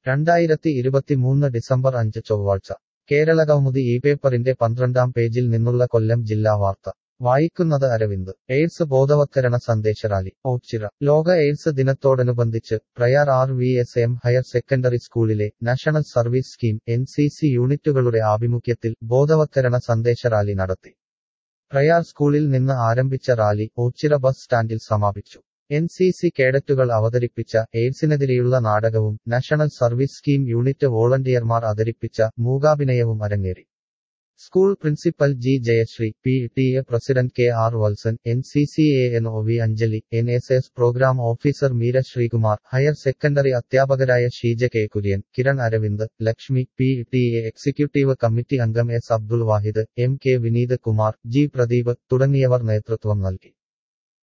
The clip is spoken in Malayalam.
രണ്ടായിരത്തി ഇരുപത്തിമൂന്ന് ഡിസംബർ അഞ്ച് ചൊവ്വാഴ്ച കേരള കൗമുദി ഈ പേപ്പറിന്റെ പന്ത്രണ്ടാം പേജിൽ നിന്നുള്ള കൊല്ലം ജില്ലാ വാർത്ത വായിക്കുന്നത് അരവിന്ദ് എയ്ഡ്സ് ബോധവത്കരണ സന്ദേശ റാലി ഓച്ചിറ ലോക എയ്ഡ്സ് ദിനത്തോടനുബന്ധിച്ച് Prayar R V S M higher secondary സ്കൂളിലെ national service scheme N C C യൂണിറ്റുകളുടെ ആഭിമുഖ്യത്തിൽ ബോധവത്കരണ സന്ദേശ റാലി നടത്തി പ്രയാർ സ്കൂളിൽ നിന്ന് ആരംഭിച്ച റാലി ഓച്ചിറ ബസ് സ്റ്റാൻഡിൽ സമാപിച്ചു എൻ സി സി കേഡറ്റുകൾ അവതരിപ്പിച്ച എയ്ഡ്സിനെതിരെയുള്ള നാടകവും നാഷണൽ സർവീസ് സ്കീം യൂണിറ്റ് വോളണ്ടിയർമാർ അവതരിപ്പിച്ച മൂകാഭിനയവും അരങ്ങേറി school principal G Jayasree P T A president K R Valsan N C C A N O V Anjali N S S programme officer Meera Sreekumar higher secondary അധ്യാപകരായ Sheeja K Kurian Kiran Aravind Lakshmi P T A executive committee അംഗം S Abdul Wahid M K Vineeth Kumar G Pradeep തുടങ്ങിയവർ നേതൃത്വം നൽകി